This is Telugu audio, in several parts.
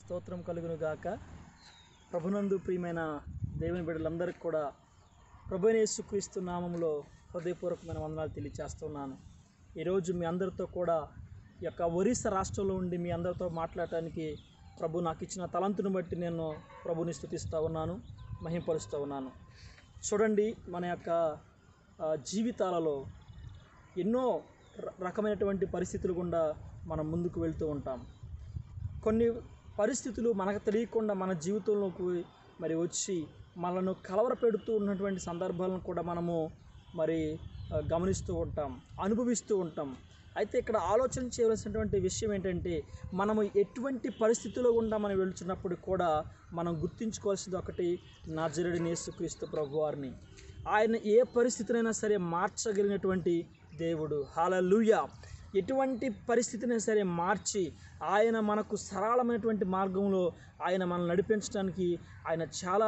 స్తోత్రం కలుగును గాక ప్రభునందు ప్రియమైన దేవుని బిడ్డలందరికీ కూడా ప్రభుని యేసుక్రీస్తు నామంలో హృదయపూర్వకమైన వందనాలు తెలియచేస్తున్నాను ఈరోజు మీ అందరితో కూడా ఈ యొక్క ఒరిస్సా రాష్ట్రంలో ఉండి మీ అందరితో మాట్లాడటానికి ప్రభు నాకు ఇచ్చిన తలంతుని బట్టి నేను ప్రభుని స్థుతిస్తూ ఉన్నాను మహింపరుస్తూ ఉన్నాను చూడండి మన యొక్క ఆ, జీవితాలలో ఎన్నో ర- రకమైనటువంటి పరిస్థితులు గుండా మనం ముందుకు వెళ్తూ ఉంటాం కొన్ని పరిస్థితులు మనకు తెలియకుండా మన జీవితంలోకి మరి వచ్చి మనను కలవరపెడుతూ ఉన్నటువంటి సందర్భాలను కూడా మనము మరి ఆ, గమనిస్తూ ఉంటాం అనుభవిస్తూ ఉంటాం అయితే ఇక్కడ ఆలోచన చేయవలసినటువంటి విషయం ఏంటంటే మనము ఎటువంటి పరిస్థితుల్లో గుండా మనం వెళ్తున్నప్పుడు కూడా మనం గుర్తించుకోవాల్సింది ఒకటి నజరుడిని యేసుక్రీస్తు ప్రభువారిని ఆయన ఏ పరిస్థితినైనా సరే మార్చగలిగినటువంటి దేవుడు హాలలుయ ఎటువంటి పరిస్థితిని సరే మార్చి ఆయన మనకు సరళమైనటువంటి మార్గంలో ఆయన మనల్ని నడిపించడానికి ఆయన చాలా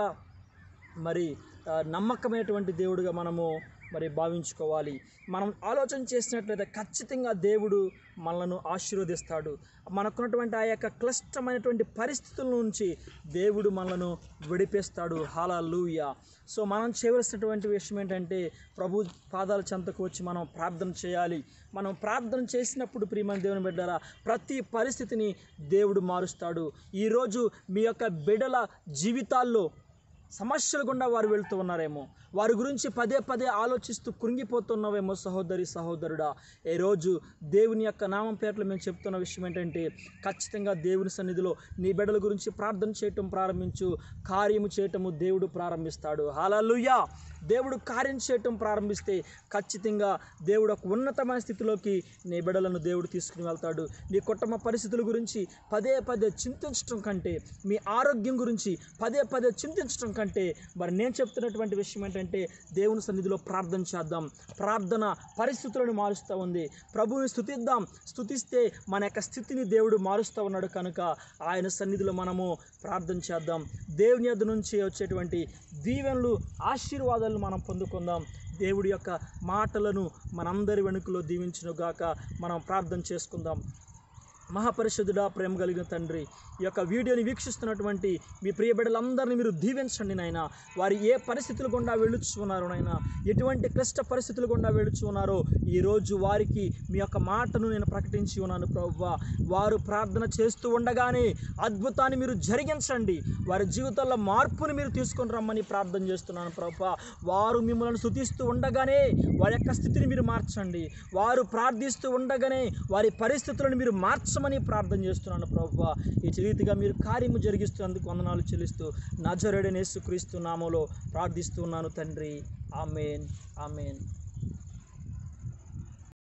మరి ఆ, నమ్మకమైనటువంటి దేవుడిగా మనము మరి భావించుకోవాలి మనం ఆలోచన చేసినట్లయితే ఖచ్చితంగా దేవుడు మనలను ఆశీర్వదిస్తాడు మనకున్నటువంటి ఆ యొక్క క్లిష్టమైనటువంటి పరిస్థితుల నుంచి దేవుడు మనలను విడిపిస్తాడు హాలూయ సో మనం చేయవలసినటువంటి విషయం ఏంటంటే ప్రభు పాదాల చెంతకు వచ్చి మనం ప్రార్థన చేయాలి మనం ప్రార్థన చేసినప్పుడు ప్రియమైన దేవుని బిడ్డారా ప్రతి పరిస్థితిని దేవుడు మారుస్తాడు ఈరోజు మీ యొక్క బిడ్డల జీవితాల్లో సమస్యలు గుండా వారు వెళ్తూ ఉన్నారేమో వారి గురించి పదే పదే ఆలోచిస్తూ కృంగిపోతున్నావేమో సహోదరి సహోదరుడా ఏ రోజు దేవుని యొక్క నామం పేర్లు మేము చెప్తున్న విషయం ఏంటంటే ఖచ్చితంగా దేవుని సన్నిధిలో నీ బిడ్డల గురించి ప్రార్థన చేయటం ప్రారంభించు కార్యము చేయటము దేవుడు ప్రారంభిస్తాడు హాలలుయా దేవుడు కార్యం చేయటం ప్రారంభిస్తే ఖచ్చితంగా దేవుడు ఒక ఉన్నతమైన స్థితిలోకి నీ బిడ్డలను దేవుడు తీసుకుని వెళ్తాడు నీ కుటుంబ పరిస్థితుల గురించి పదే పదే చింతించడం కంటే మీ ఆరోగ్యం గురించి పదే పదే చింతించడం కంటే మరి నేను చెప్తున్నటువంటి విషయం ఏంటంటే దేవుని సన్నిధిలో ప్రార్థన చేద్దాం ప్రార్థన పరిస్థితులను మారుస్తూ ఉంది ప్రభువుని స్థుతిద్దాం స్థుతిస్తే మన యొక్క స్థితిని దేవుడు మారుస్తూ ఉన్నాడు కనుక ఆయన సన్నిధిలో మనము ప్రార్థన చేద్దాం దేవుని యొద్ద నుంచి వచ్చేటువంటి దీవెనలు ఆశీర్వాదాలను మనం పొందుకుందాం దేవుడి యొక్క మాటలను మనందరి వెనుకలో దీవించునుగాక మనం ప్రార్థన చేసుకుందాం మహాపరిశుద్ధుడా ప్రేమ కలిగిన తండ్రి ఈ యొక్క వీడియోని వీక్షిస్తున్నటువంటి మీ ప్రియ బిడ్డలందరినీ మీరు దీవించండి నాయన వారు ఏ పరిస్థితులు గుండా వెళ్ళుచున్నారు నాయన ఎటువంటి క్లిష్ట పరిస్థితులు గుండా వెళ్ళుచున్నారో ఈరోజు వారికి మీ యొక్క మాటను నేను ప్రకటించి ఉన్నాను ప్రవ్వా వారు ప్రార్థన చేస్తూ ఉండగానే అద్భుతాన్ని మీరు జరిగించండి వారి జీవితాల్లో మార్పుని మీరు తీసుకొని రమ్మని ప్రార్థన చేస్తున్నాను ప్రభా వారు మిమ్మల్ని స్థుతిస్తూ ఉండగానే వారి యొక్క స్థితిని మీరు మార్చండి వారు ప్రార్థిస్తూ ఉండగానే వారి పరిస్థితులను మీరు మార్చమని ప్రార్థన చేస్తున్నాను ప్రభా ఈ రీతిగా మీరు కార్యము జరిగిస్తున్నందుకు వందనాలు చెల్లిస్తూ నజరుడనేసు క్రీస్తు నామంలో ప్రార్థిస్తున్నాను తండ్రి ఆమెన్ ఆమెన్